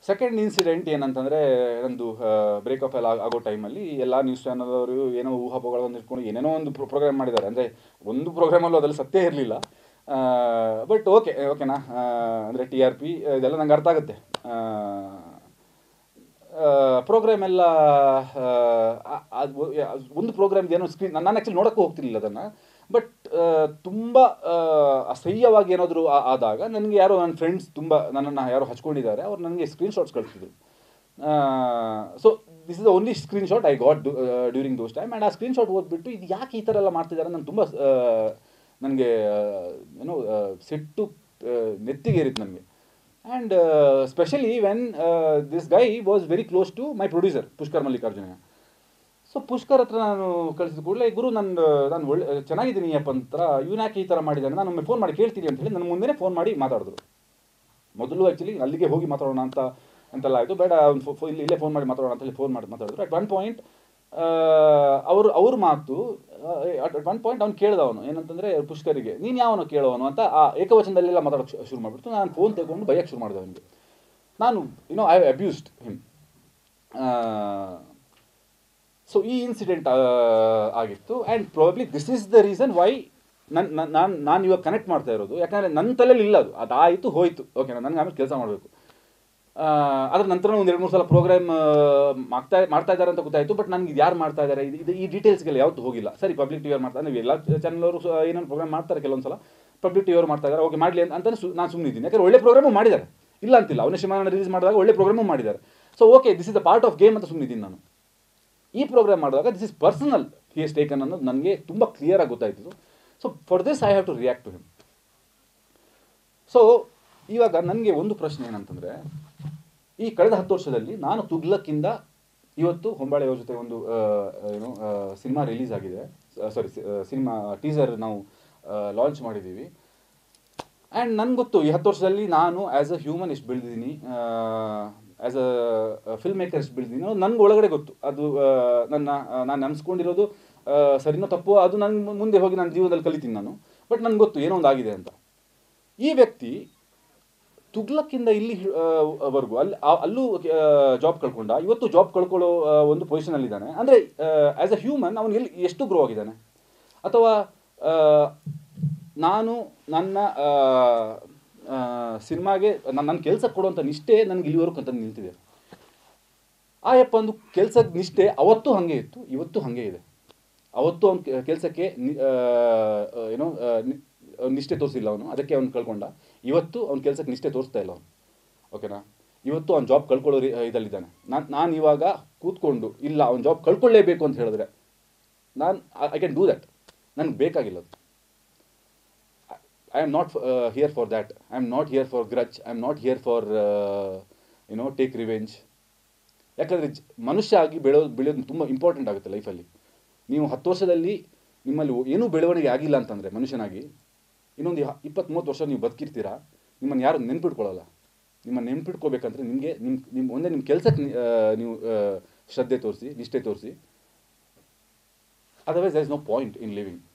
second incident ಏನಂತಂದರೆ ನಂದು breakup ಎಲ್ಲ ಆಗ್- ಆಗೋ ಟೈಮಲ್ಲಿ ಎಲ್ಲ ನ್ಯೂಸ್ ಚಾನಲ್ ಅವರು ಏನೋ ಊಹಾಪೋಹಗಳನ್ನು ಇಟ್ಕೊಂಡು ಏನೇನೋ ಒಂದು ಪ್ರೋಗ್ರಾಮ್ ಮಾಡಿದ್ದಾರೆ ಅಂದರೆ ಒಂದು ಪ್ರೋಗ್ರಾಮಲ್ಲೂ ಅದ್ರಲ್ಲಿ ಸತ್ಯ ಇರಲಿಲ್ಲ ಬಟ್ ಓಕೆ ಓಕೆನಾ ಅಂದರೆ ಟಿ ಆರ್ ಪಿ ಇದೆಲ್ಲ ನಂಗೆ ಅರ್ಥ ಆಗುತ್ತೆ ಪ್ರೋಗ್ರಾಮ್ ಎಲ್ಲ ಆ, ಆ- ಅದು ಒಂದು ಪ್ರೋಗ್ರಾಮ್ಗೆ ಏನೋ ಸ್ಕ್ರೀನ್ ನಾನು ಆ್ಯಕ್ಚುಲಿ ನೋಡೋಕ್ಕೂ ಹೋಗ್ತಿರ್ಲಿಲ್ಲ ಅದನ್ನು ಬಟ್ ತುಂಬ ಅಸಹ್ಯವಾಗಿ ಏನಾದರೂ ಆದಾಗ ನನಗೆ ಯಾರೋ ನನ್ನ ಫ್ರೆಂಡ್ಸ್ ತುಂಬ ನನ್ನನ್ನು ಯಾರೋ ಹಚ್ಕೊಂಡಿದ್ದಾರೆ ಅವ್ರು ನನಗೆ ಸ್ಕ್ರೀನ್ಶಾಟ್ಸ್ ಕಳಿಸಿದ್ರು so this is the only screenshot I got during those time and ಆ ಸ್ಕ್ರೀನ್ಶಾಟ್ ಓದ್ಬಿಟ್ಟು ಇದು ಯಾಕೆ ಈ ಥರ ಎಲ್ಲ ಮಾಡ್ತಿದ್ದಾರೆ ನಾನು ತುಂಬ ನನಗೆ ಏನೋ ಸಿಟ್ಟು ಆ, ನೆತ್ತಿಗೇರಿತ್ತು ನನಗೆ and specially when this guy was very close to my producer Pushkar Mallikarjuna so Pushkar ಹತ್ರ ನಾನು ಕಳಿಸಿದ ಕೂಡಲೇ ಗುರು ನಾನು ನಾನು ಒಳ್ಳೆ ಚೆನ್ನಾಗಿದ್ದೀನಿ ಅಪ್ಪ ಅಂತ ಇವನು ಯಾಕೆ ಈ ಥರ ಮಾಡಿದ್ದಾನೆ ನಾನು ಒಮ್ಮೆ ಫೋನ್ ಮಾಡಿ ಕೇಳ್ತೀನಿ ಅಂತ ಹೇಳಿ ನನ್ನ ಮುಂದೆನೇ ಫೋನ್ ಮಾಡಿ ಮಾತಾಡಿದ್ರು ಮೊದಲು ಆ್ಯಕ್ಚುಲಿ ಅಲ್ಲಿಗೆ ಹೋಗಿ ಮಾತಾಡೋಣ ಅಂತ ಅಂತೆಲ್ಲ ಆಯಿತು ಬೇಡ ಅವ್ನು ಫೋ ಇಲ್ಲಿ ಇಲ್ಲೇ ಫೋನ್ ಮಾಡಿ ಮಾತಾಡೋಣ ಅಂತ ಹೇಳಿ ಫೋನ್ ಮಾಡಿ ಮಾತಾಡಿದ್ರು ಅಟ್ ಒನ್ ಪಾಯಿಂಟ್ ಅವರು ಅವ್ರ ಮಾತು ಅಟ್ ಒನ್ ಪಾಯಿಂಟ್ ಅವ್ನು ಕೇಳ್ದ ಅವನು ಏನಂತಂದರೆ ಪುಷ್ಕರಿಗೆ ನೀನು ಯಾವನು ಕೇಳೋವನು ಅಂತ ಆ ಏಕವಚನದಲ್ಲೆಲ್ಲ ಮಾತಾಡೋಕ್ಕೆ ಶು- ಶುರು ಮಾಡಿಬಿಟ್ಟು ನಾನು ಫೋನ್ ತೆಗೊಂಡು ಬೈಯಕ್ಕೆ ಶುರು ಮಾಡಿದೆ ಅವನಿಗೆ ನಾನು you know I abused him so ಈ ಇನ್ಸಿಡೆಂಟ್ ಆಗಿತ್ತು and probably this is the reason why ನನ್ನ ನಾನು ನಾನು ಇವಾಗ ಕನೆಕ್ಟ್ ಮಾಡ್ತಾ ಇರೋದು ಯಾಕಂದರೆ ನನ್ನ ತಲೆಯಲ್ಲಿ ಇಲ್ಲ ಅದು ಅದಾಯಿತು ಹೋಯಿತು ಓಕೆ ನನಗೆ ಆಮೇಲೆ ಕೆಲಸ ಮಾಡಬೇಕು ಅದ್ರ ನಂತರ ಒಂದು ಎರಡು ಮೂರು ಸಲ ಪ್ರೋಗ್ರಾಮ್ ಮಾಡ್ತಾ ಮಾಡ್ತಾ ಇದ್ದಾರೆ ಅಂತ ಗೊತ್ತಾಯಿತು ಬಟ್ ನನಗೆ ಇದು ಯಾರು ಮಾಡ್ತಾ ಇದ್ದಾರೆ ಇದು ಇದು ಈ ಡೀಟೇಲ್ಸ್ಗೆಲ್ಲ ಯಾವತ್ತೂ ಹೋಗಿಲ್ಲ ಸರಿ ಪಬ್ಲಿಕ್ ಟಿ ಅವ್ರು ಮಾಡ್ತಾರೆ ನೀವು ಎಲ್ಲ ಚಾನಲ್ ಅವರು ಏನೇನು ಪ್ರೋಗ್ರಾಮ್ ಮಾಡ್ತಾರೆ ಕೆಲವೊಂದು ಸಲ ಪಬ್ಲಿಕ್ ಟಿ ಅವ್ರು ಮಾಡ್ತಾ ಇದ್ದಾರೆ ಓಕೆ ಮಾಡಲಿ ಅಂತ ಅಂತಾನೆ ಸು ನಾನು ಸುಮ್ಮನೆ ಇದ್ದೀನಿ ಯಾಕಂದ್ರೆ ಒಳ್ಳೆ ಪ್ರೋಗ್ರಾಮು ಮಾಡಿದ್ದಾರೆ ಇಲ್ಲ ಅಂತಿಲ್ಲ ಅವನೇ ಶಿವನ ರಿಲೀಸ್ ಮಾಡಿದಾಗ ಒಳ್ಳೆ ಪ್ರೋಗ್ರಾಮು ಮಾಡಿದ್ದಾರೆ so okay this is the part of game ಅಂತ ಸುಮ್ಮನೆ ಇದ್ದೀನಿ ನಾನು ಈ ಪ್ರೋಗ್ರಾಮ್ ಮಾಡಿದಾಗ this is personal he is taken ಅನ್ನೋದು ನನಗೆ ತುಂಬ ಕ್ಲಿಯರಾಗಿ ಗೊತ್ತಾಯ್ತು so for this I have to react to him so ಇವಾಗ ನನಗೆ ಒಂದು ಪ್ರಶ್ನೆ ಏನಂತಂದರೆ ಈ ಕಳೆದ ಹತ್ತು ವರ್ಷದಲ್ಲಿ ನಾನು ತುಗ್ಲಕ್ಕಿಂದ ಇವತ್ತು ಹೊಂಬಾಳೆಯವ್ರ ಜೊತೆ ಒಂದು ಆ, ಏನು ಸಿನಿಮಾ ರಿಲೀಸ್ ಆಗಿದೆ ಸಾರಿ ಸಿನಿಮಾ ಟೀಸರ್ ನಾವು ಲಾಂಚ್ ಮಾಡಿದ್ದೀವಿ ಆ್ಯಂಡ್ ನನ್ಗೆ ಗೊತ್ತು ಈ ಹತ್ತು ವರ್ಷದಲ್ಲಿ ನಾನು ಆ್ಯಸ್ ಅ ಹ್ಯೂಮನ್ ಎಷ್ಟು ಬೆಳೆದಿದ್ದೀನಿ ಆ್ಯಸ್ ಅ ಫಿಲ್ಮ್ ಮೇಕರ್ ಎಷ್ಟು ಬೆಳೆದಿದ್ದೀನಿ ಅನ್ನೋದು ನನಗೆ ಒಳಗಡೆ ಗೊತ್ತು ಅದು ಆ, ನನ್ನ ಆ, ನಾನು ಅನ್ಸ್ಕೊಂಡಿರೋದು ಆ, ಸರಿನೋ ತಪ್ಪು ಅದು ನನ್ನ ಮುಂದೆ ಹೋಗಿ ನನ್ನ ಜೀವನದಲ್ಲಿ ಕಲಿತೀನಿ ನಾನು ಬಟ್ ನನಗೆ ಗೊತ್ತು ಏನೋ ಒಂದು ಆಗಿದೆ ಅಂತ ಈ ವ್ಯಕ್ತಿ ತುಗ್ಲಕ್ಕಿಂದ ಇಲ್ಲಿ ಆ, ವರ್ಗು ಅಲ್ಲಿ ಆ- ಅಲ್ಲೂ ಜಾಬ್ ಕಳ್ಕೊಂಡ ಇವತ್ತು ಜಾಬ್ ಕಳ್ಕೊಳ್ಳೋ ಆ, ಒಂದು ಪೊಸಿಷನಲ್ಲಿದ್ದಾನೆ ಅಂದರೆ ಆ್ಯಸ್ ಅ ಹ್ಯೂಮನ್ ಅವನು ಎಲ್ಲಿ ಎಷ್ಟು ಗ್ರೋ ಆಗಿದ್ದಾನೆ ಅಥವಾ ಆ, ನಾನು ನನ್ನ ಸಿನಿಮಾಗೆ ನನ್ನ ನನ್ನ ಕೆಲಸ ಕೊಡುವಂಥ ನಿಷ್ಠೆ ನನಗೆ ಇಲ್ಲಿವರೆಗೂ ಅಂತ ನಿಲ್ತಿದೆ ಆ ಯಪ್ಪ ಒಂದು ಕೆಲಸದ ನಿಷ್ಠೆ ಅವತ್ತು ಹಾಗೆ ಇತ್ತು ಇವತ್ತು ಹಾಗೆ ಇದೆ ಅವತ್ತು ಅವ್ನ ಕೆಲಸಕ್ಕೆ ಏನೋ ಆ, ನಿ- ಅವ್ನ್ ನಿಷ್ಠೆ ತೋರಿಸಿಲ್ಲ ಅವನು ಅದಕ್ಕೆ ಅವ್ನು ಕಳ್ಕೊಂಡ ಇವತ್ತು ಅವ್ನ ಕೆಲಸಕ್ಕೆ ನಿಷ್ಠೆ ತೋರಿಸ್ತಾ ಇಲ್ಲ ಅವನು ಓಕೆನಾ ಇವತ್ತು ಅವ್ನು ಜಾಬ್ ಕಳ್ಕೊಳ್ಳೋ ರೀ- ಇದಲ್ಲಿದ್ದಾನೆ ನಾನು ನಾನು ಇವಾಗ ಕೂತ್ಕೊಂಡು ಇಲ್ಲ ಅವ್ನು ಜಾಬ್ ಕಳ್ಕೊಳ್ಳೇಬೇಕು ಅಂತ ಹೇಳಿದ್ರೆ ನಾನು ಐ ಕ್ಯಾನ್ ಡೂ ದ್ಯಾಟ್ ನನಗೆ ಬೇಕಾಗಿಲ್ಲ ಅದು I am not here for that I am not here for grudge I am not here for you know take revenge ಯಾಕಂದರೆ ಮನುಷ್ಯ ಆಗಿ ಬೆಳೆಯೋದು ಬೆಳೆಯೋದು ತುಂಬ ಇಂಪಾರ್ಟೆಂಟ್ ಆಗುತ್ತೆ ಲೈಫಲ್ಲಿ ನೀವು ಹತ್ತು ವರ್ಷದಲ್ಲಿ ನಿಮ್ಮಲ್ಲಿ ಏನೂ ಬೆಳವಣಿಗೆ ಆಗಿಲ್ಲ ಅಂತಂದರೆ ಮನುಷ್ಯನಾಗಿ ಇನ್ನೊಂದು ಇಪ್ಪತ್ತು ಮೂವತ್ತು ವರ್ಷ ನೀವು ಬದುಕಿರ್ತೀರಾ ನಿಮ್ಮನ್ನು ಯಾರು ನೆನ್ಪಿಟ್ಕೊಳ್ಳಲ್ಲ ನಿಮ್ಮನ್ನು ನೆನ್ಪಿಟ್ಕೋಬೇಕಂದ್ರೆ ನಿಮಗೆ ನಿಮ್ಮ ನಿಮ್ಮ ಒಂದೇ ನಿಮ್ಮ ಕೆಲಸಕ್ಕೆ ನೀವು ಆ, ಶ್ರದ್ಧೆ ತೋರಿಸಿ ನಿಷ್ಠೆ ತೋರಿಸಿ otherwise there is no point in living